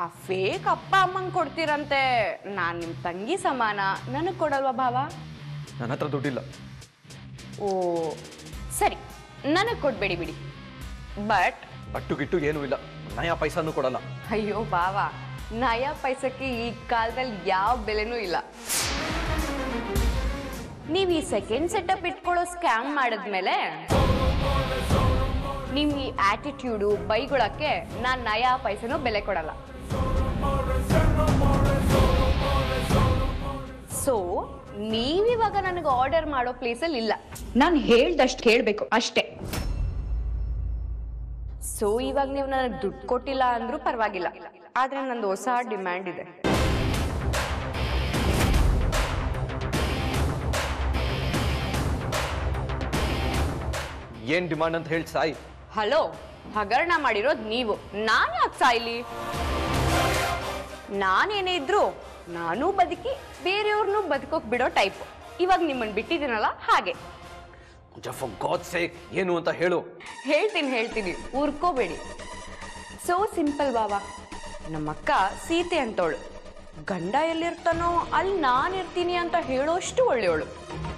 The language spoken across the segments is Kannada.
ಆ ಫೇಕ್ ಅಪ್ಪ ಅಮ್ಮಂಗೆ ಕೊಡ್ತೀರಂತೆ ನಾನು ನಿಮ್ಮ ತಂಗಿ ಸಮಾನ ನನಗೆ ಕೊಡಲ್ವಾ ಭಾವ ನನ್ನ ಹತ್ರ ದುಡ್ಡಿಲ್ಲ ಓ ಸರಿ ನನಗೆ ಕೊಡ್ಬೇಡಿ ಬಿಡಿ ಬಟ್ ಬಟ್ಟು ಗಿಟ್ಟು ಏನೂ ಇಲ್ಲ ನಯ ಪೈಸಾನು ಕೊಡಲ್ಲ ಅಯ್ಯೋ ಭಾವ ನಯ ಪೈಸಕ್ಕೆ ಈ ಕಾಲದಲ್ಲಿ ಯಾವ ಬೆಲೆನೂ ಇಲ್ಲ ನೀವು ಈ ಸೆಕೆಂಡ್ ಸೆಟಪ್ ಇಟ್ಕೊಳ್ಳೋ ಸ್ಕ್ಯಾಮ್ ಮಾಡಿದ್ಮೇಲೆ ನೀವು ಈ ಆಟಿಟ್ಯೂಡು ಬೈಗೊಳಕ್ಕೆ ನಾನು ನಯ ಪೈಸೆನೂ ಬೆಲೆ ಕೊಡಲ್ಲ ಸೊ ನೀವಿವಾಗ ನನಗೆ ಆರ್ಡರ್ ಮಾಡೋ ಪ್ಲೇಸಲ್ಲಿ ಇಲ್ಲ ನಾನು ಹೇಳ್ದಷ್ಟು ಕೇಳಬೇಕು ಅಷ್ಟೇ ಸೊ ಇವಾಗ ನೀವು ನನಗೆ ದುಡ್ಡು ಕೊಟ್ಟಿಲ್ಲ ಅಂದ್ರೂ ಪರವಾಗಿಲ್ಲ ಆದ್ರೆ ನಂದು ಹೊಸ ಡಿಮ್ಯಾಂಡ್ ಇದೆ ಏನ್ ಡಿಮಾಂಡ್ ಅಂತ ಹೇಳಿ ಸಾಯಿ ಹಲೋ ಹಗರಣ ಮಾಡಿರೋದು ನೀವು ನಾನು ಯಾಕೆ ಸಾಯ್ಲಿ ನಾನೇನೇ ಇದ್ರು ನಾನು ಬದುಕಿ ಬೇರೆಯವ್ರನ್ನೂ ಬದುಕೋಕ್ ಬಿಡೋ ಟೈಪ್ ಇವಾಗ ನಿಮ್ಮನ್ನು ಬಿಟ್ಟಿದ್ದೀನಲ್ಲ ಹಾಗೆ ಫಾರ್ ಗಾಡ್ ಸೇಕ್ ಏನು ಅಂತ ಹೇಳು ಹೇಳ್ತೀನಿ ಹೇಳ್ತೀನಿ ಉರ್ಕೋಬೇಡಿ ಸೋ ಸಿಂಪಲ್ ಬಾವಾ ನಮ್ಮಕ್ಕ ಸೀತೆ ಅಂತವಳು ಗಂಡ ಎಲ್ಲಿರ್ತಾನೋ ಅಲ್ಲಿ ನಾನಿರ್ತೀನಿ ಅಂತ ಹೇಳೋಷ್ಟು ಒಳ್ಳೆಯವಳು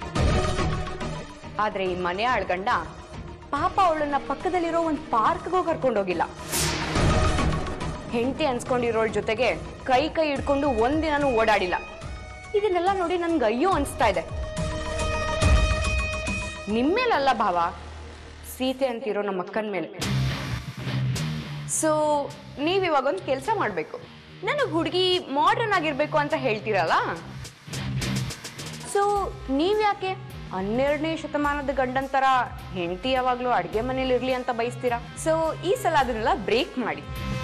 ಆದ್ರೆ ಈ ಮನೆ ಆಳ್ಗಂಡ ಪಾಪ ಅವಳನ್ನ ಪಕ್ಕದಲ್ಲಿರೋ ಒಂದು ಪಾರ್ಕ್ಗೂ ಕರ್ಕೊಂಡೋಗಿಲ್ಲ ಹೆಂಡತಿ ಅನ್ಸ್ಕೊಂಡಿರೋಳ ಜೊತೆಗೆ ಕೈ ಕೈ ಹಿಡ್ಕೊಂಡು ಒಂದಿನನೂ ಓಡಾಡಿಲ್ಲ ಇದನ್ನೆಲ್ಲ ನೋಡಿ ನನ್ಗೆ ಅಯ್ಯೋ ಅನಿಸ್ತಾ ಇದೆ ನಿಮ್ಮೇಲಲ್ಲ ಭಾವ ಸೀತೆ ಅಂತಿರೋ ನಮ್ಮ ಅಕ್ಕನ ಮೇಲೆ ಸೊ ನೀವಿವಾಗ ಒಂದು ಕೆಲಸ ಮಾಡಬೇಕು ನನಗೆ ಹುಡುಗಿ ಮಾಡ್ರನ್ ಆಗಿರ್ಬೇಕು ಅಂತ ಹೇಳ್ತೀರಲ್ಲ ಸೊ ನೀವ್ಯಾಕೆ ಹನ್ನೆರಡನೇ ಶತಮಾನದ ಗಂಡನ್ ಥರ ಹೆಂಡತಿ ಯಾವಾಗಲೂ ಅಡುಗೆ ಮನೇಲಿ ಇರಲಿ ಅಂತ ಬಯಸ್ತೀರಾ ಸೊ ಈ ಸಲ ಅದನ್ನೆಲ್ಲ ಬ್ರೇಕ್ ಮಾಡಿ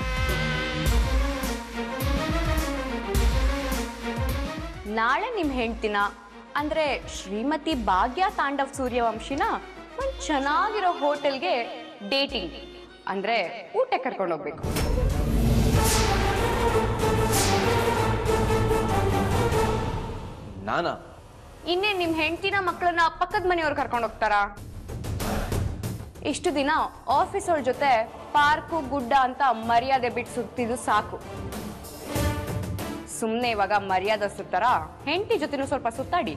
ನಾಳೆ ನಿಮ್ಮ ಹೆಂಡ್ತಿನ ಅಂದ್ರೆ ಶ್ರೀಮತಿ ಭಾಗ್ಯ ತಾಂಡವ್ ಸೂರ್ಯವಂಶಿನ ಒಂದು ಚೆನ್ನಾಗಿರೋ ಹೋಟೆಲ್ಗೆ ಡೇಟಿಂಗ್ ಅಂದ್ರೆ ಊಟ ಕರ್ಕೊಂಡು ಹೋಗ್ಬೇಕು ನಾನಾ ಇನ್ನೇ ನಿಮ್ಮ ಹೆಂಡ್ತಿನ ಮಕ್ಕಳನ್ನ ಪಕ್ಕದ ಮನೆಯವ್ರು ಕರ್ಕೊಂಡು ಹೋಗ್ತಾರಾ ಇಷ್ಟು ದಿನ ಆಫೀಸ್ ಅವ್ರ ಜೊತೆ ಪಾರ್ಕು ಗುಡ್ಡ ಅಂತ ಮರ್ಯಾದೆ ಬಿಟ್ಟು ಸುತ್ತಿದ್ದು ಸಾಕು ಸುಮ್ಮನೆ ಇವಾಗ ಮರ್ಯಾದೆ ಸುತ್ತಾರ ಹೆಂಡತಿ ಜೊತೆನೂ ಸ್ವಲ್ಪ ಸುತ್ತಾಡಿ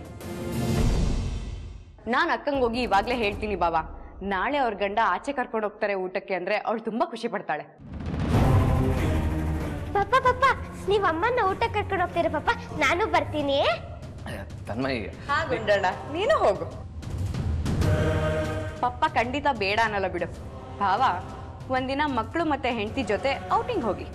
ನಾನು ಅಕ್ಕಂಗೆ ಹೋಗಿ ಇವಾಗಲೇ ಹೇಳ್ತೀನಿ ಬಾಬಾ ನಾಳೆ ಅವ್ರ ಗಂಡ ಆಚೆ ಕರ್ಕೊಂಡು ಹೋಗ್ತಾರೆ ಊಟಕ್ಕೆ ಅಂದ್ರೆ ಅವಳು ತುಂಬಾ ಖುಷಿ ಪಡ್ತಾಳೆ ಪಪ್ಪ ಪಪ್ಪ ನೀವ್ ಅಮ್ಮನ ಊಟ ಕರ್ಕೊಂಡು ಹೋಗ್ತೀರ ಪಪ್ಪ ನಾನು ಬರ್ತೀನಿ ತನ್ಮಯ್ ಹಾಗುಂಡಣ್ಣ ನೀನು ಹೋಗು ಪಪ್ಪ ಖಂಡಿತ ಬೇಡ ಅನ್ನಲ್ಲ ಬಿಡು ಭಾವ ಒಂದಿನ ಮಕ್ಕಳು ಮತ್ತೆ ಹೆಂಡತಿ ಜೊತೆ ಔಟಿಂಗ್ ಹೋಗಿ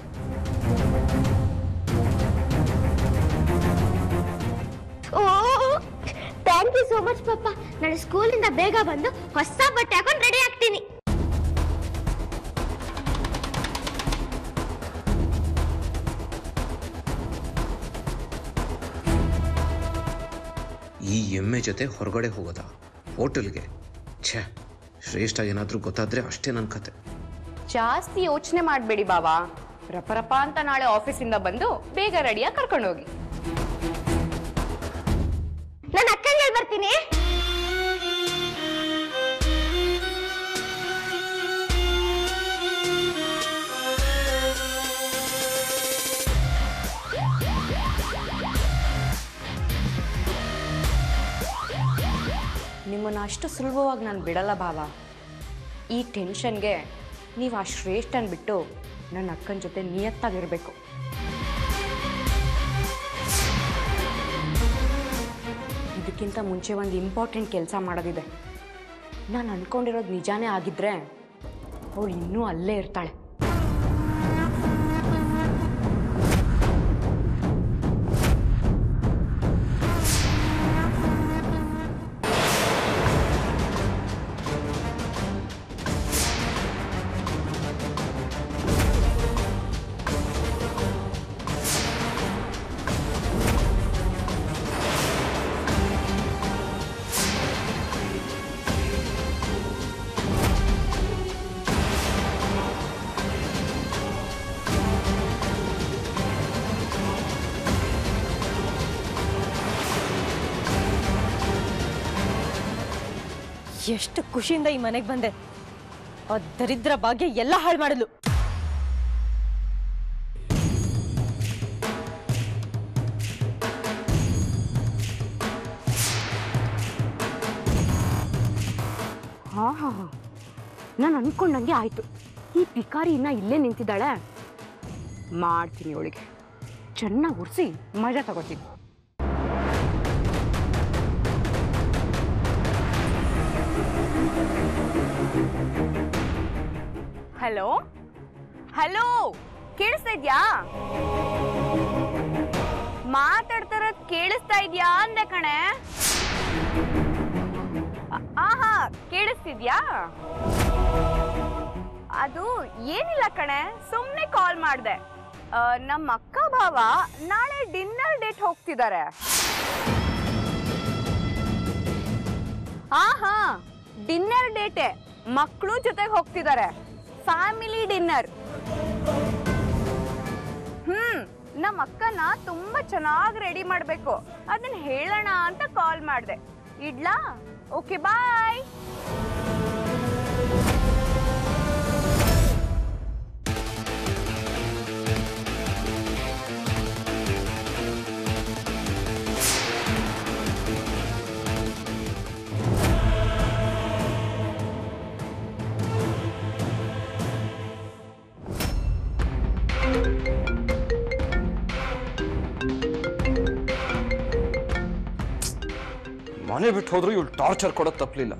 oh thank you so much ಪಪ್ಪ ನಾನು ಸ್ಕೂಲಿಂದ ಬೇಗ ಬಂದು ಹೊಸ ಬಟ್ಟೆ ಹಾಕೊಂಡು ರೆಡಿ ಆಗ್ತೀನಿ ಈ ಎಮ್ಮೆ ಜೊತೆ ಹೊರಗಡೆ ಹೋಗೋದಾ ಹೋಟೆಲ್ಗೆ ಛೇ ಶ್ರೇಷ್ಠ ಏನಾದರೂ ಗೊತ್ತಾದ್ರೆ ಅಷ್ಟೇ ನನ್ನ ಕತೆ ಜಾಸ್ತಿ ಯೋಚನೆ ಮಾಡಬೇಡಿ ಬಾವಾ ರಪರಪ ಅಂತ ನಾಳೆ ಆಫೀಸಿಂದ ಬಂದು ಬೇಗ ರೆಡಿಯಾಗಿ ಕರ್ಕೊಂಡು ಹೋಗಿ ನಾನು ಅಕ್ಕಂಗೆ ಬರ್ತೀನಿ ನಿಮ್ಮನ್ನು ಅಷ್ಟು ಸುಲಭವಾಗಿ ನಾನು ಬಿಡಲ್ಲ ಭಾವ ಈ ಟೆನ್ಷನ್ಗೆ ನೀವು ಆ ಶ್ರೇಷ್ಠನ್ ಬಿಟ್ಟು ನನ್ನ ಅಕ್ಕನ ಜೊತೆ ನಿಯತ್ತಾಗಿರಬೇಕು ಇದಕ್ಕಿಂತ ಮುಂಚೆ ಒಂದು ಇಂಪಾರ್ಟೆಂಟ್ ಕೆಲಸ ಮಾಡೋದಿದೆ ನಾನು ಅನ್ಕೊಂಡಿರೋದು ನಿಜಾನೇ ಆಗಿದ್ರೆ ಅವಳು ಇನ್ನೂ ಅಲ್ಲೇ ಇರ್ತಾಳೆ ಎಷ್ಟು ಖುಷಿಯಿಂದ ಈ ಮನೆಗೆ ಬಂದೆ ಆ ದರಿದ್ರ ಭಾಗ್ಯ ಎಲ್ಲ ಹಾಳು ಮಾಡಲು ಹಾ ಹಾ ನಾನು ಅನ್ಕೊಂಡಂಗೆ ಆಯ್ತು ಈ ಪಿಕಾರಿ ಇನ್ನ ಇಲ್ಲೇ ನಿಂತಿದ್ದಾಳೆ ಮಾಡ್ತೀನಿ ಅವಳಿಗೆ ಚೆನ್ನಾಗಿ ಉರ್ಸಿ ಮಜಾ ತಗೋತೀನಿ ಹಲೋ ಹಲೋ ಕೇಳಿಸ್ತಾ ಇದ್ಯಾ ಮಾತಾಡ್ತಾರದ್ ಕೇಳಿಸ್ತಾ ಇದ್ಯಾ ಅಂದೆ ಕಣೆ ಆ- ಆಹಾ ಕೇಳಿಸ್ತಿದ್ಯಾ ಅದು ಏನಿಲ್ಲ ಕಣೆ ಸುಮ್ಮನೆ ಕಾಲ್ ಮಾಡಿದೆ ನಮ್ಮ ಅಕ್ಕ ಭಾವ ನಾಳೆ ಡಿನ್ನರ್ ಡೇಟ್ ಹೋಗ್ತಿದ್ದಾರೆ ಹಾ ಹಾ ಡಿನ್ನರ್ ಡೇಟೆ ಮಕ್ಕಳು ಜೊತೆಗೆ ಹೋಗ್ತಿದ್ದಾರೆ ಫ್ಯಾಮಿಲಿ ಡಿನ್ನರ್ ಹ್ಮ್ ನಮ್ಮ ಅಕ್ಕನ ತುಂಬಾ ಚೆನ್ನಾಗಿ ರೆಡಿ ಮಾಡ್ಬೇಕು ಅದನ್ನ ಹೇಳೋಣ ಅಂತ ಕಾಲ್ ಮಾಡಿದೆ ಇಡ್ಲಾ ಓಕೆ ಬಾಯ್ ಮನೆ ಬಿಟ್ಟು ಹೋದ್ರು ಇವಳು ಟಾರ್ಚರ್ ಕೊಡೋದು ತಪ್ಪಲಿಲ್ಲ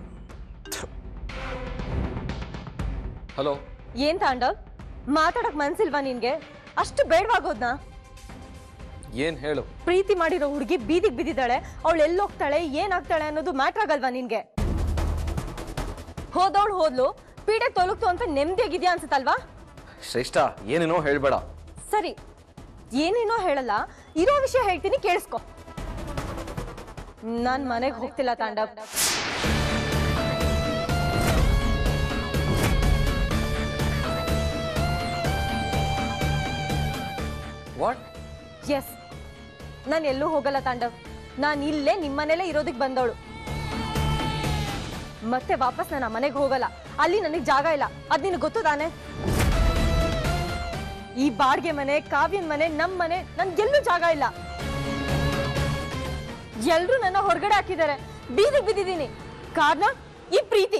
ಹಲೋ ಏನ್ ತಾಂಡವ್ ಮಾತಾಡಕ್ ಮನ್ಸಿಲ್ವಾ ನಿನ್ಗೆ ಅಷ್ಟು ಬೇಡವಾಗೋದ್ನ ಏನ್ ಹೇಳು ಪ್ರೀತಿ ಮಾಡಿರೋ ಹುಡುಗಿ ಬೀದಿಗೆ ಬಿದ್ದಿದ್ದಾಳೆ ಅವಳು ಎಲ್ಲೋಗ್ತಾಳೆ ಏನಾಗ್ತಾಳೆ ಅನ್ನೋದು ಮ್ಯಾಟ್ರ್ ಆಗಲ್ವಾ ನಿನ್ಗೆ ಹೋದವಳು ಹೋದ್ಲು ಪೀಡೆ ತೊಲಗ್ತು ಅಂತ ನೆಮ್ಮದಿಯಾಗಿದ್ಯಾ ಅನ್ಸುತ್ತಲ್ವಾ ಶ್ರೇಷ್ಠ ಏನೇನೋ ಹೇಳ್ಬೇಡ ಸರಿ ಏನೇನೋ ಹೇಳಲ್ಲ ಇರೋ ವಿಷಯ ಹೇಳ್ತೀನಿ ಕೇಳಿಸ್ಕೊ ನಾನ್ ಮನೆಗೆ ಹೋಗ್ತಿಲ್ಲ ತಾಂಡವ್ ವಾಟ್ ಎಸ್ ನಾನು ಎಲ್ಲೂ ಹೋಗಲ್ಲ ತಾಂಡವ್ ನಾನು ಇಲ್ಲೇ ನಿಮ್ಮನೇಲೇ ಇರೋದಕ್ಕೆ ಬಂದವಳು ಮತ್ತೆ ವಾಪಸ್ ನಾನು ಆ ಮನೆಗೆ ಹೋಗಲ್ಲ ಅಲ್ಲಿ ನನಗೆ ಜಾಗ ಇಲ್ಲ ಅದ್ ನಿನಗೆ ಗೊತ್ತು ತಾನೆ ಈ ಬಾಡ್ಗೆ ಮನೆ ಕಾವ್ಯನ್ ಮನೆ ನಮ್ ಮನೆ ನನ್ಗೆಲ್ಲೂ ಜಾಗ ಇಲ್ಲ ಎಲ್ರೂ ನನ್ನ ಹೊರಗಡೆ ಹಾಕಿದ್ದಾರೆ ಬೀದಿಗೆ ಬಿದ್ದಿದ್ದೀನಿ ಕಾರಣ ಈ ಪ್ರೀತಿ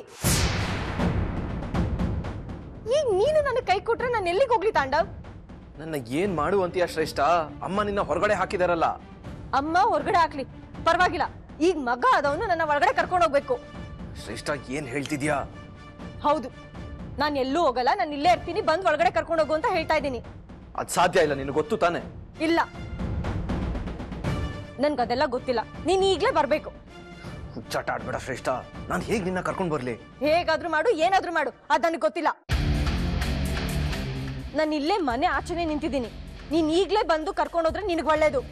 ಈಗ ನೀನು ನನಗೆ ಕೈ ಕೊಟ್ರೆ ನಾನು ಎಲ್ಲಿಗೆ ಹೋಗ್ಲಿ ತಾಂಡವ್ ನನ್ನ ಏನ್ ಮಾಡು ಅಂತೀಯ ಶ್ರೇಷ್ಠ ಅಮ್ಮ ನಿನ್ನ ಹೊರಗಡೆ ಹಾಕಿದಾರಲ್ಲ ಅಮ್ಮ ಹೊರಗಡೆ ಹಾಕ್ಲಿ ಪರವಾಗಿಲ್ಲ ಈಗ ಮಗ ಆದವನು ನನ್ನ ಒಳಗಡೆ ಕರ್ಕೊಂಡು ಹೋಗ್ಬೇಕು ಶ್ರೇಷ್ಠ ಏನ್ ಹೇಳ್ತಿದ್ಯಾ ಹೌದು ನಾನು ಎಲ್ಲೂ ಹೋಗಲ್ಲ ನಾನು ಇಲ್ಲೇ ಇರ್ತೀನಿ ಬಂದ್ ಒಳಗಡೆ ಕರ್ಕೊಂಡು ಹೋಗು ಅಂತ ಹೇಳ್ತಾ ಇದ್ದೀನಿ ಅದ್ ಸಾಧ್ಯ ಇಲ್ಲ ನಿನಗೆ ಗೊತ್ತು ತಾನೆ ಇಲ್ಲ ನನ್ಗೆ ಅದೆಲ್ಲ ಗೊತ್ತಿಲ್ಲ ನೀನ್ ಈಗ್ಲೇ ಬರ್ಬೇಕು ಹುಚ್ಚಾಟ ಆಡ್ಬೇಡ ಶ್ರೇಷ್ಠ ನಾನು ಹೇಗ್ ನಿನ್ನ ಕರ್ಕೊಂಡ್ ಬರ್ಲಿ ಹೇಗಾದ್ರೂ ಮಾಡು ಏನಾದ್ರೂ ಮಾಡು ಅದ್ ನನಗೆ ಗೊತ್ತಿಲ್ಲ ನಾನು ಇಲ್ಲೇ ಮನೆ ಆಚೆನೆ ನಿಂತಿದ್ದೀನಿ ನೀನ್ ಈಗ್ಲೇ ಬಂದು ಕರ್ಕೊಂಡೋದ್ರೆ ನಿನಗೆ ಒಳ್ಳೇದು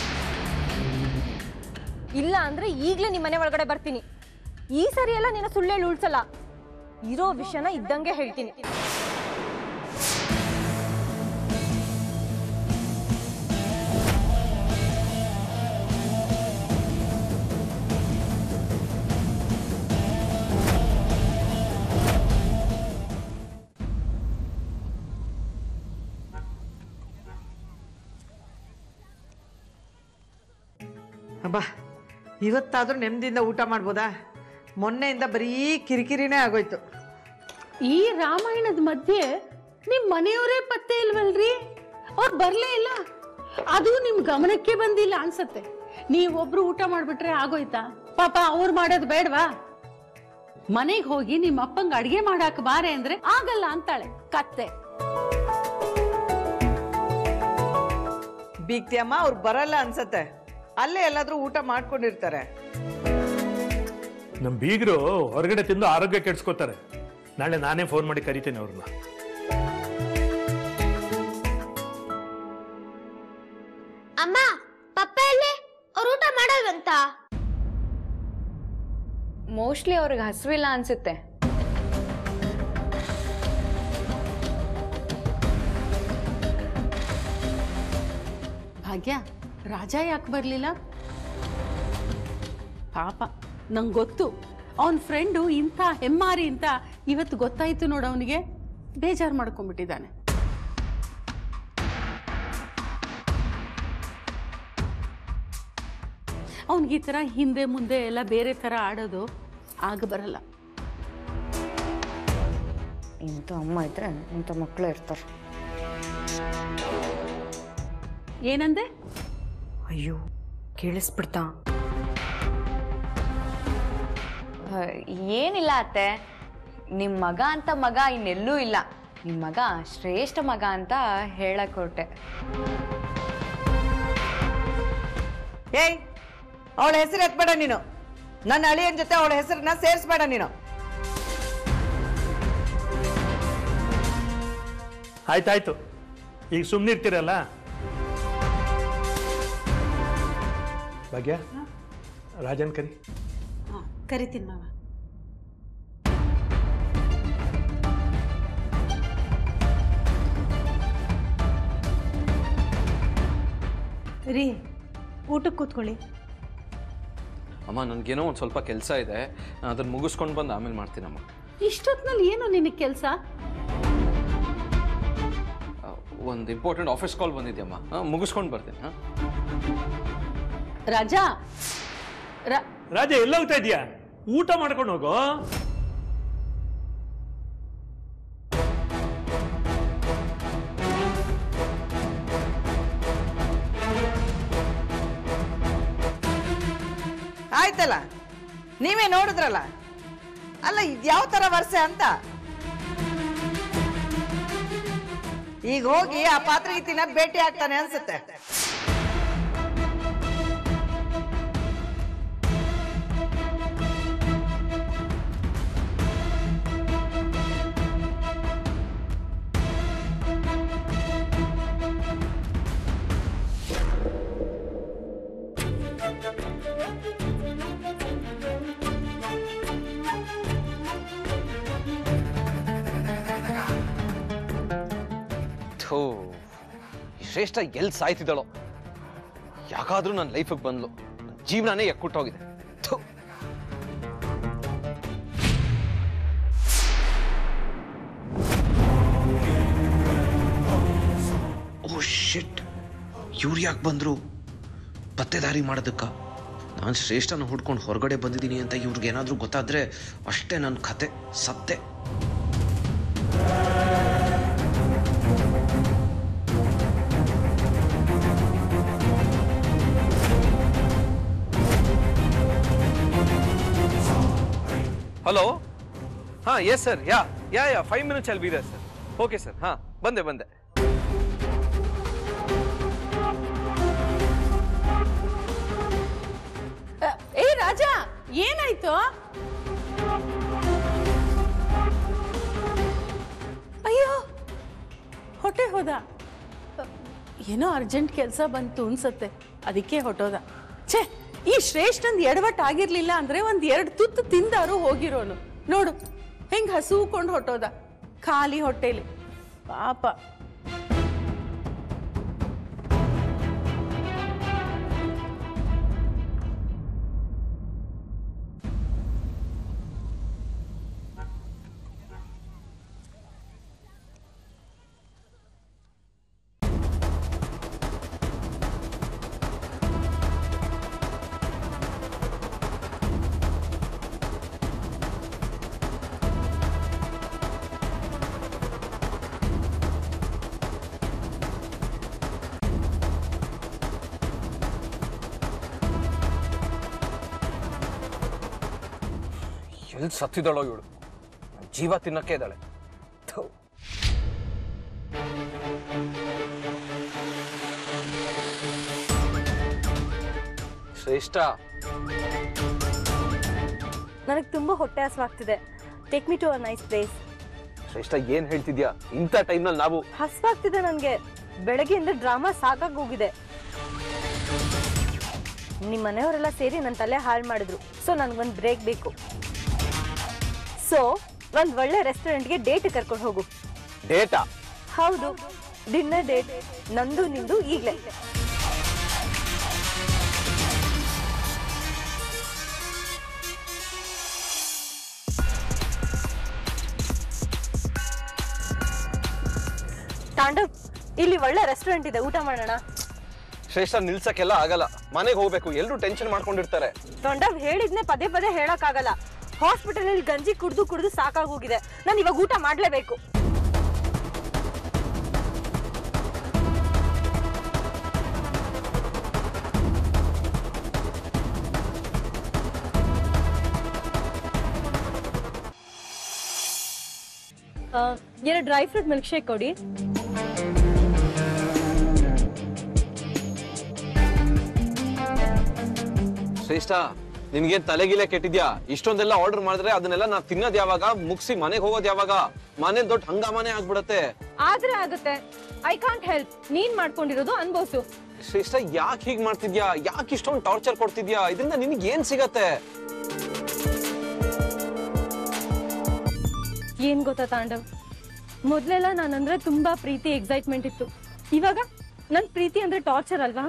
ಇಲ್ಲ ಅಂದ್ರೆ ಈಗ್ಲೇ ನಿಮ್ ಮನೆ ಒಳಗಡೆ ಬರ್ತೀನಿ ಈ ಸರಿ ಎಲ್ಲ ನಿನ್ನ ಸುಳ್ಳೇಳು ಉಳ್ಸಲ್ಲ ಇರೋ ವಿಷಯನ ಇದ್ದಂಗೆ ಹೇಳ್ತೀನಿ ಅಬ್ಬಾ ಇವತ್ತಾದ್ರೂ ನೆಮ್ಮದಿಯಿಂದ ಊಟ ಮಾಡ್ಬೋದಾ ಮೊನ್ನೆಯಿಂದ ಬರೀ ಕಿರಿಕಿರಿನೇ ಆಗೋಯ್ತು ಈ ರಾಮಾಯಣದ ಮಧ್ಯೆ ನಿಮ್ ಮನೆಯವರೇ ಪತ್ತೆ ಇಲ್ವಲ್ರಿ ಅವ್ರು ಬರ್ಲೇ ಇಲ್ಲ ಅದು ನಿಮ್ ಗಮನಕ್ಕೆ ಬಂದಿಲ್ಲ ಅನ್ಸತ್ತೆ ನೀವೊಬ್ರು ಊಟ ಮಾಡ್ಬಿಟ್ರೆ ಆಗೋಯ್ತಾ ಪಾಪ ಅವ್ರು ಮಾಡೋದು ಬೇಡವಾ ಮನೆಗೆ ಹೋಗಿ ನಿಮ್ಮ ಅಪ್ಪಂಗೆ ಅಡಿಗೆ ಮಾಡಾಕ ಬಾರೆ ಅಂದ್ರೆ ಆಗಲ್ಲ ಅಂತಾಳೆ ಕತ್ತೆ ಬೀಗ್ತಿಯಮ್ಮ ಅವ್ರು ಬರಲ್ಲ ಅನ್ಸತ್ತೆ ಅಲ್ಲೇ ಎಲ್ಲಾದ್ರೂ ಊಟ ಮಾಡ್ಕೊಂಡಿರ್ತಾರೆ ನಮ್ಮ ಬೀಗರು ಹೊರಗಡೆ ತಿಂದು ಆರೋಗ್ಯ ಕೆಡ್ಸ್ಕೋತಾರೆ ನಾಳೆ ನಾನೇ ಫೋನ್ ಮಾಡಿ ಕರಿತೀನಿ ಅವ್ರನ್ನ ಅಮ್ಮ ಪಪ್ಪ ಎಲ್ಲಿ ಅವ್ರು ಊಟ ಮಾಡಲ್ವಂತ ಮೋಸ್ಟ್ಲಿ ಅವ್ರಿಗೆ ಹಸುವಿಲ್ಲ ಅನ್ಸುತ್ತೆ ಭಾಗ್ಯ ರಾಜ ಯಾಕೆ ಬರ್ಲಿಲ್ಲ ಪಾಪ ನಂಗೆ ಗೊತ್ತು ಅವನ ಫ್ರೆಂಡು ಇಂಥ ಹೆಮ್ಮಾರಿ ಅಂತ ಇವತ್ತು ಗೊತ್ತಾಯ್ತು ನೋಡು ಅವನಿಗೆ ಬೇಜಾರು ಮಾಡ್ಕೊಂಡ್ಬಿಟ್ಟಿದ್ದಾನೆ ಅವನಿಗೆ ಈ ಥರ ಹಿಂದೆ ಮುಂದೆ ಎಲ್ಲ ಬೇರೆ ಥರ ಆಡೋದು ಆಗ ಬರಲ್ಲ ಇಂಥ ಅಮ್ಮ ಇದ್ರೆ ಇಂಥ ಮಕ್ಕಳು ಇರ್ತಾರೆ ಏನಂದೆ ಅಯ್ಯೋ ಕೇಳಿಸ್ಬಿಡ್ತಾ ಆ, ಏನಿಲ್ಲ ಅತ್ತೆ ನಿಮ್ಮ ಮಗ ಅಂತ ಮಗ ಇನ್ನೆಲ್ಲೂ ಇಲ್ಲ ನಿಮ್ಮ ಮಗ ಶ್ರೇಷ್ಠ ಮಗ ಅಂತ ಹೇಳಕ್ ಹೊರಟೆ ಏಯ್ ಅವಳ ಹೆಸರು ಎತ್ಬೇಡ ನೀನು ನನ್ನ ಅಳಿಯನ್ ಜೊತೆ ಅವಳ ಹೆಸರನ್ನ ಸೇರಿಸ್ಬೇಡ ನೀನು ಆಯ್ತಾಯ್ತು ಈಗ ಸುಮ್ಮನಿರ್ತೀರಲ್ಲ ಭಾಗ್ಯ ರಾಜನ್ ಕರಿ ಕರಿತೀನಿ ಮಾವ ರೀ ಊಟಕ್ಕೆ ಕೂತ್ಕೊಳ್ಳಿ ಅಮ್ಮ ನನ್ಗೇನೋ ಒಂದು ಸ್ವಲ್ಪ ಕೆಲಸ ಇದೆ ನಾನು ಅದನ್ನ ಮುಗಿಸ್ಕೊಂಡು ಬಂದು ಆಮೇಲೆ ಮಾಡ್ತೀನಮ್ಮ ಇಷ್ಟೊತ್ತಿನಲ್ಲಿ ಏನು ನಿನಗೆ ಕೆಲಸ ಒಂದು ಇಂಪಾರ್ಟೆಂಟ್ ಆಫೀಸ್ ಕಾಲ್ ಬಂದಿದ್ಯಮ್ಮ ಮುಗಿಸ್ಕೊಂಡು ಬರ್ತೀನಿ ಹಾಂ ರಾಜಾ ರಾ- ರಾಜ ಎಲ್ಲ ಹೋಗ್ತಾ ಇದೀಯಾ ಊಟ ಮಾಡ್ಕೊಂಡು ಹೋಗೋ ಆಯ್ತಲ್ಲ ನೀವೇ ನೋಡಿದ್ರಲ್ಲ ಅಲ್ಲ ಇದ್ಯಾವ ತರ ವರ್ಷೆ ಅಂತ ಈಗ ಹೋಗಿ ಆ ಪಾತ್ರಗೀತಿನ ಭೇಟಿ ಆಗ್ತಾನೆ ಅನ್ಸುತ್ತೆ ಥೋ ಈ ಶ್ರೇಷ್ಠ ಎಲ್ಲಿ ಸಾಯ್ತಿದ್ದಾಳೋ ಯಾಕಾದ್ರೂ ನನ್ನ ಲೈಫಿಗೆ ಬಂದ್ಲು ನನ್ ಜೀವನನೇ ಎಕ್ಕುಟ್ಟೋಗಿದೆ ಥು ಓ ಶಿಟ್ ಇವ್ರು ಯಾಕೆ ಬಂದರು ಪತ್ತೆದಾರಿ ಮಾಡೋದಕ್ಕ ನಾನು ಶ್ರೇಷ್ಠನ ಹುಡ್ಕೊಂಡು ಹೊರಗಡೆ ಬಂದಿದ್ದೀನಿ ಅಂತ ಇವ್ರಿಗೇನಾದ್ರೂ ಗೊತ್ತಾದ್ರೆ ಅಷ್ಟೇ ನನ್ನ ಕತೆ ಸತ್ತೆ ಹಲೋ ಹಾಂ yes sir yeah yeah yeah five minutes ಅಲ್ಲಿ ಬೀದೆ ಸರ್ ಓಕೆ ಸರ್ ಹಾಂ ಬಂದೆ ಬಂದೆ ಅ, ಏ ರಾಜಾ ಏನಾಯ್ತು ಅಯ್ಯೋ ಹೊಟ್ಟೆ ಹೋದ ಅ, ಏನೋ ಅರ್ಜೆಂಟ್ ಕೆಲಸ ಬಂತು ಅನ್ಸತ್ತೆ ಅದಕ್ಕೆ ಹೊಟ್ಟೋದ ಛೇ ಈ ಶ್ರೇಷ್ಠಂದ್ ಎಡವಟ್ ಆಗಿರ್ಲಿಲ್ಲ ಅಂದ್ರೆ ಒಂದ್ ಎರಡು ತುತ್ತು ತಿಂದಾರು ಹೋಗಿರೋನು ನೋಡು ಹೆಂಗ್ ಹಸುಕೊಂಡು ಹೊಟ್ಟೋದ ಖಾಲಿ ಹೊಟ್ಟೆಲಿ ಪಾಪ ಎಲ್ಲಿ ಸತ್ತಿದ್ದಾಳೋ ಇವಳು ಜೀವ ತಿನ್ನಕ್ಕೆ ಇದ್ದಾಳೆ ಥು. ಶ್ರೇಷ್ಠ ನನಗೆ ತುಂಬಾ ಹೊಟ್ಟೆ ಹಸುವಾಗ್ತಿದೆ take me to a nice place Shreshtha ಏನ್ ಹೇಳ್ತಿದ್ಯಾ ಇಂಥ ಟೈಮ್ನಲ್ಲಿ ನಾವು ಹಸುವಾಗ್ತಿದೆ ನನಗೆ ಬೆಳಗ್ಗೆಯಿಂದ ಡ್ರಾಮಾ ಸಾಕಾಗಿ ಹೋಗಿದೆ ನಿಮ್ಮ ಮನೆಯವರೆಲ್ಲ ಸೇರಿ ನನ್ನ ತಲೆ ಹಾಳು ಮಾಡಿದ್ರು ಸೊ ನನಗೊಂದು ಬ್ರೇಕ್ ಬೇಕು ಸೊ ಒಂದು ಒಳ್ಳೆ ರೆಸ್ಟೋರೆಂಟ್ಗೆ ಡೇಟ್ ಕರ್ಕೊಂಡು ಹೋಗು ಡೇಟಾ ಹೌದು ಡಿನ್ನರ್ ಡೇಟ್ ನಂದು ನಿಂದು ಈಗಲೇ ತಾಂಡವ್ ಇಲ್ಲಿ ಒಳ್ಳೆ ರೆಸ್ಟೋರೆಂಟ್ ಇದೆ ಊಟ ಮಾಡೋಣ ಶ್ರೇಷ್ಠ ನಿಲ್ಸಕ್ಕೆಲ್ಲ ಆಗಲ್ಲ ಮನೆಗೆ ಹೋಗ್ಬೇಕು ಎಲ್ಲರೂ ಟೆನ್ಷನ್ ಮಾಡ್ಕೊಂಡಿರ್ತಾರೆ ತಾಂಡವ್ ಹೇಳಿದ್ನೆ ಪದೇ ಪದೇ ಹೇಳಕ್ಕಾಗಲ್ಲ ಹಾಸ್ಪಿಟಲಲ್ಲಿ ಗಂಜಿ ಕುಡ್ದು ಕುಡ್ದು ಸಾಕಾಗೋಗಿದೆ ನಾನು ಇವಾಗ ಊಟ ಮಾಡ್ಲೇಬೇಕು ಆ, ಎರಡು ಡ್ರೈ ಫ್ರೂಟ್ ಮಿಲ್ಕ್ ಶೇಕ್ ಕೊಡಿ ಶ್ರೇಷ್ಠ ನಿನ್ಗೇನ್ ತಲೆಗಿಲೆ ಕೆಟ್ಟಿದ್ಯಾ ಇಷ್ಟೊಂದೆಲ್ಲ ಆರ್ಡರ್ ಮಾಡಿದ್ರೆ ಅದನ್ನೆಲ್ಲ ನಾ ತಿನ್ನೋದ್ ಯಾವಾಗ ಮುಗಿಸಿ ಮನೆಗೆ ಹೋಗೋದ್ ಯಾವಾಗ ಮನೆ ದೊಡ್ಡ ಹಂಗಾಮನೆ ಆಗ್ಬಿಡತ್ತೆ ಆದ್ರೆ ಆಗುತ್ತೆ ಐ ಕಾಂಟ್ ಹೆಲ್ಪ್ ನೀನ್ ಮಾಡ್ಕೊಂಡಿರೋದು ಅನ್ಬೋಸು ಶ್ರೇಷ್ಠ ಯಾಕೆ ಹೀಗ್ ಮಾಡ್ತಿದ್ಯಾ ಯಾಕೆ ಇಷ್ಟೊಂದು ಟಾರ್ಚರ್ ಕೊಡ್ತಿದ್ಯಾ ಇದರಿಂದ ನಿನಗೆ ಏನ್ ಸಿಗತ್ತೆ ಏನ್ ಗೊತ್ತಾ ತಾಂಡವ್ ಮೊದ್ಲೆಲ್ಲ ನಾನಂದ್ರೆ ತುಂಬಾ ಪ್ರೀತಿ ಎಕ್ಸೈಟ್ಮೆಂಟ್ ಇತ್ತು ಇವಾಗ ನನ್ ಪ್ರೀತಿ ಅಂದ್ರೆ ಟಾರ್ಚರ್ ಅಲ್ವಾ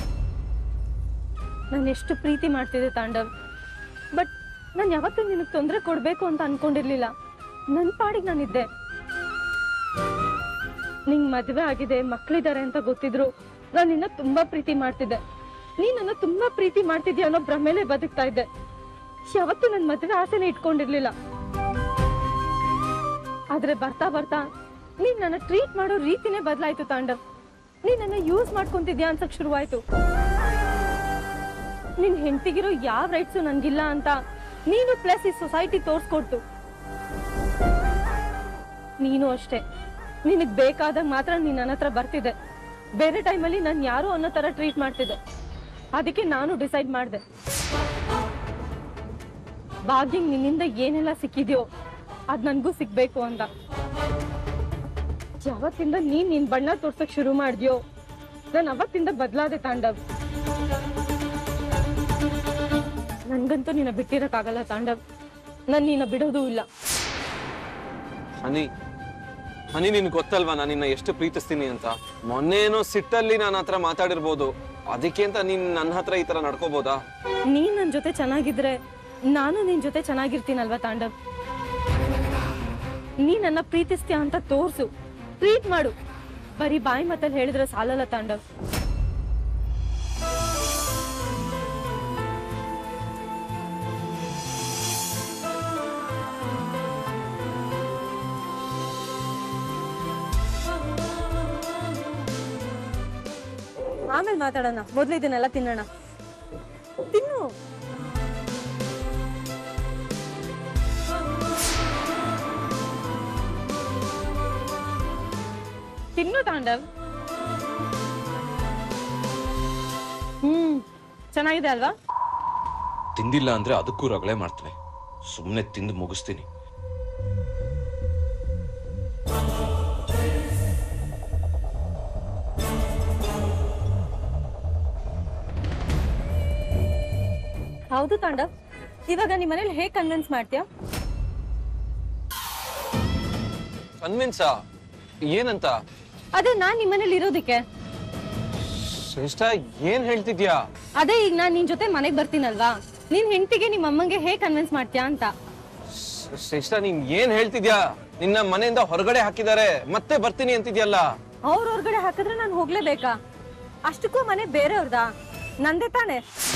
ನಾನು ಎಷ್ಟು ಪ್ರೀತಿ ಮಾಡ್ತಿದ್ದೆ ತಾಂಡವ್ ಬಟ್ ನಾನು ಯಾವತ್ತೂ ನಿನಗೆ ತೊಂದರೆ ಕೊಡ್ಬೇಕು ಅಂತ ಅನ್ಕೊಂಡಿರ್ಲಿಲ್ಲ ನನ್ನ ಪಾಡಿಗೆ ನಾನಿದ್ದೆ ನಿಂಗ್ ಮದ್ವೆ ಆಗಿದೆ ಮಕ್ಳಿದಾರೆ ಅಂತ ಗೊತ್ತಿದ್ರು ನಾನು ನಿನ್ನ ತುಂಬಾ ಪ್ರೀತಿ ಮಾಡ್ತಿದ್ದೆ ನೀನ್ ನನ್ನ ತುಂಬಾ ಪ್ರೀತಿ ಮಾಡ್ತಿದ್ಯಾ ಅನ್ನೋ ಭ್ರಮೆಲೆ ಬದುಕ್ತಾ ಇದ್ದೆ ಯಾವತ್ತೂ ನನ್ ಮದ್ವೆ ಆಸೆನೆ ಇಟ್ಕೊಂಡಿರ್ಲಿಲ್ಲ ಆದ್ರೆ ಬರ್ತಾ ಬರ್ತಾ ನೀನ್ ನನ್ನ ಟ್ರೀಟ್ ಮಾಡೋ ರೀತಿನೇ ಬದಲಾಯ್ತು ತಾಂಡವ್ ನೀನ್ ನನ್ನ ಯೂಸ್ ಮಾಡ್ಕೊಂತಿದ್ಯಾ ಅನ್ಸಕ್ ಶುರುವಾಯ್ತು ನಿನ್ ಹೆಂಡತಿಗಿರೋ ಯಾವ ರೈಟ್ಸು ನನ್ಗಿಲ್ಲ ಅಂತ ನೀನು ಪ್ಲಸ್ ಈ ಸೊಸೈಟಿ ತೋರ್ಸ್ಕೊಡ್ತು ನೀನು ಅಷ್ಟೇ ನಿನಗ್ ಬೇಕಾದಾಗ ಮಾತ್ರ ನೀನ್ ನನ್ನ ಹತ್ರ ಬರ್ತಿದ್ದೆ ಬೇರೆ ಟೈಮಲ್ಲಿ ನಾನು ಯಾರು ಅನ್ನೋ ತರ ಟ್ರೀಟ್ ಮಾಡ್ತಿದ್ದೆ ಅದಕ್ಕೆ ನಾನು ಡಿಸೈಡ್ ಮಾಡಿದೆ ಭಾಗ್ಯಂಗ್ ನಿನ್ನಿಂದ ಏನೆಲ್ಲ ಸಿಕ್ಕಿದ್ಯೋ ಅದ್ ನನ್ಗೂ ಸಿಗ್ಬೇಕು ಅಂತ ಯಾವತ್ತಿಂದ ನೀನ್ ನಿನ್ ಬಣ್ಣ ತೋರ್ಸಕ್ ಶುರು ಮಾಡ್ದ್ಯೋ ನಾನು ಅವತ್ತಿಂದ ಬದಲಾದೆ ತಾಂಡವ್ ನನ್ಗಂತೂ ನಿನ್ನ ಬಿಟ್ಟಿರಕ್ಕಾಗಲ್ಲ ತಾಂಡವ್ ನಾನ್ ನಿನ್ನ ಬಿಡೋದೂ ಇಲ್ಲ ಹನಿ ಹನಿ ನಿನ್ ಗೊತ್ತಲ್ವಾ ನಾನು ನಿನ್ನ ಎಷ್ಟು ಪ್ರೀತಿಸ್ತೀನಿ ಅಂತ ಮೊನ್ನೇನೋ ಸಿಟ್ಟಲ್ಲಿ ನಾನು ಹತ್ರ ಮಾತಾಡಿರ್ಬೋದು ಅದಕ್ಕೆ ಅಂತ ನೀನ್ ನನ್ನ ಹತ್ರ ಈ ತರ ನಡ್ಕೋಬೋದಾ ನೀನ್ ನನ್ ಜೊತೆ ಚೆನ್ನಾಗಿದ್ರೆ ನಾನು ನಿನ್ ಜೊತೆ ಚೆನ್ನಾಗಿರ್ತೀನಲ್ವಾ ತಾಂಡವ್ ನೀ ನನ್ನ ಪ್ರೀತಿಸ್ತೀಯ ಅಂತ ತೋರ್ಸು ಟ್ರೀಟ್ ಮಾಡು ಬರೀ ಬಾಯಿ ಮಾತಲ್ಲಿ ಹೇಳಿದ್ರೆ ಸಾಲಲ್ಲ ತಾಂಡವ್ ಆಮೇಲೆ ಮಾತಾಡೋಣ ಮೊದ್ಲು ಇದನ್ನೆಲ್ಲ ತಿನ್ನೋಣ ತಿನ್ನು ತಿನ್ನು ತಾಂಡವ್ ಹ್ಮ್ ಚೆನ್ನಾಗಿದೆ ಅಲ್ವಾ ತಿಂದಿಲ್ಲ ಅಂದ್ರೆ ಅದಕ್ಕೂ ರಗಳೆ ಮಾಡ್ತೀನಿ ಸುಮ್ಮನೆ ತಿಂದು ಮುಗಿಸ್ತೀನಿ ಹೌದು ತಾಂಡವ್ ಇವಾಗ ನಿಮ್ಮ ಮನೇಲಿ ಹೇಗ್ ಕನ್ವಿನ್ಸ್ ಮಾಡ್ತೀಯಾ ಕನ್ವಿನ್ಸಾ ಏನಂತ ಅದೇ ನಾನ್ ನಿಮ್ಮ ಮನೇಲಿ ಇರೋದಕ್ಕೆ ಶ್ರೇಷ್ಠ ಏನ್ ಹೇಳ್ತಿದ್ಯಾ ಅದೇ ಈಗ ನಾನ್ ನಿನ್ ಜೊತೆ ಮನೆಗ್ ಬರ್ತೀನಲ್ವಾ ನಿನ್ ಹೆಂಡತಿಗೆ ನಿಮ್ಮ ಅಮ್ಮಂಗೆ ಹೇಗ್ ಕನ್ವಿನ್ಸ್ ಮಾಡ್ತೀಯಾ ಅಂತ ಶ್ರೇಷ್ಠ ನೀನ್ ಏನ್ ಹೇಳ್ತಿದ್ಯಾ ನಿನ್ನ ಮನೆಯಿಂದ ಹೊರಗಡೆ ಹಾಕಿದ್ದಾರೆ ಮತ್ತೆ ಬರ್ತೀನಿ ಅಂತಿದ್ಯಲ್ಲ ಅವ್ರ ಹೊರಗಡೆ ಹಾಕಿದ್ರೆ ನಾನು ಹೋಗ್ಲೇಬೇಕಾ ಅಷ್ಟಕ್ಕೂ ಮನೆ ಬೇರೆಯವ್ರದಾ ನಂದೇ ತಾನೆ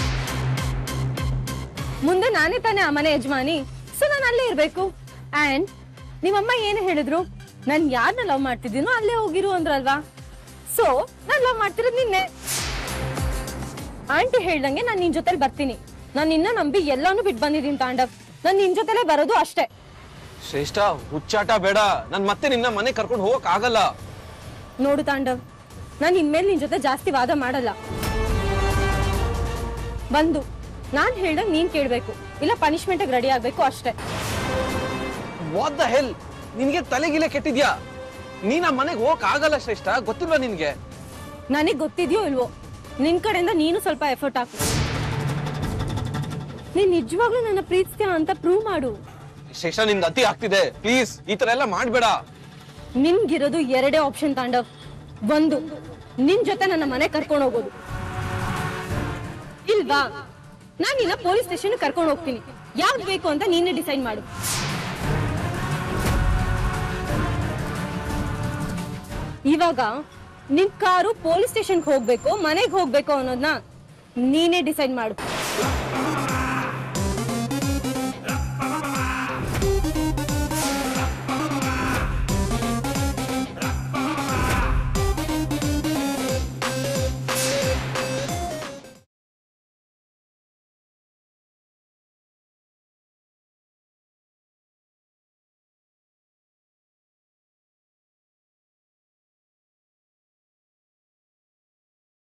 ಮುಂದೆ ನಾನೇ ತಾನೇ ಆ ಮನೆ ಯಜಮಾನಿ ಸೊ ನಾನು ಅಲ್ಲೇ ಇರ್ಬೇಕು ಅಂಡ್ ನಿಮ್ಮಮ್ಮ ಏನು ಹೇಳಿದ್ರು ನಾನು ಯಾರನ್ನ ಲವ್ ಮಾಡ್ತಿದ್ದೀನೋ ಅಲ್ಲೇ ಹೋಗಿರು ಅಂದ್ರಲ್ವಾ ಸೊ ನಾನು ಲವ್ ಮಾಡ್ತಿರೋದು ನಿನ್ನೆ ಆಂಟಿ ಹೇಳ್ದಂಗೆ ನಾನು ನಿನ್ ಜೊತೆಲಿ ಬರ್ತೀನಿ ನಾನು ನಿನ್ನ ನಂಬಿ ಎಲ್ಲಾನು ಬಿಟ್ಟು ಬಂದಿದ್ದೀನಿ ತಾಂಡವ್ ನಾನು ನಿನ್ ಜೊತೆಲೇ ಬರೋದು ಅಷ್ಟೇ ಶ್ರೇಷ್ಠ ಹುಚ್ಚಾಟ ಬೇಡ ನಾನ್ ಮತ್ತೆ ನಿನ್ನ ಮನೆ ಕರ್ಕೊಂಡು ಹೋಗಕ್ ಆಗಲ್ಲ ನೋಡು ತಾಂಡವ್ ನಾನು ಇನ್ಮೇಲೆ ನಿನ್ ಜೊತೆ ಜಾಸ್ತಿ ವಾದ ಮಾಡಲ್ಲ ಬಂದು ನಾನ್ ಹೇಳ್ದಂಗ್ ನೀನ್ ಕೇಳ್ಬೇಕು ಇಲ್ಲ ಪನಿಷ್ಮೆಂಟ್ ರೆಡಿ ಆಗ್ಬೇಕು ಅಷ್ಟೇ ವಾಟ್ ದ ಹೆಲ್ ನಿನ್ಗೆ ತಲೆಗಿಲೆ ಕೆಟ್ಟಿದ್ಯಾ ನೀನ್ ಆ ಮನೆಗೆ ಹೋಗಕ್ ಆಗಲ್ಲ ಶ್ರೇಷ್ಠ ಗೊತ್ತಿಲ್ವಾ ನಿನ್ಗೆ ನನಗ್ ಗೊತ್ತಿದ್ಯೋ ಇಲ್ವೋ ನಿನ್ ಕಡೆಯಿಂದ ನೀನು ಸ್ವಲ್ಪ ಎಫರ್ಟ್ ಹಾಕು ನೀನ್ ನಿಜವಾಗ್ಲೂ ನನ್ನ ಪ್ರೀತಿಸ್ತೀಯ ಅಂತ ಪ್ರೂವ್ ಮಾಡು ಶ್ರೇಷ್ಠ ನಿಂದ ಅತಿ ಆಗ್ತಿದೆ ಪ್ಲೀಸ್ ಈ ತರ ಎಲ್ಲ ಮಾಡ್ಬೇಡ ನಿಮ್ಗಿರೋದು ಎರಡೇ ಆಪ್ಷನ್ ತಾಂಡವ್ ಒಂದು ನಿನ್ ಜೊತೆ ನನ್ನ ಮನೆ ಕರ್ಕೊಂಡು ಹೋಗೋದು ಇಲ್ವಾ ನಾನ್ ನಿನ್ನ ಪೊಲೀಸ್ ಸ್ಟೇಷನ್ ಕರ್ಕೊಂಡು ಹೋಗ್ತೀನಿ ಯಾವ್ದು ಬೇಕು ಅಂತ ನೀನೇ ಡಿಸೈಡ್ ಮಾಡು ಇವಾಗ ನಿನ್ ಕಾರು ಪೊಲೀಸ್ ಸ್ಟೇಷನ್ಗೆ ಹೋಗ್ಬೇಕು ಮನೆಗೆ ಹೋಗ್ಬೇಕು ಅನ್ನೋದನ್ನ ನೀನೇ ಡಿಸೈಡ್ ಮಾಡು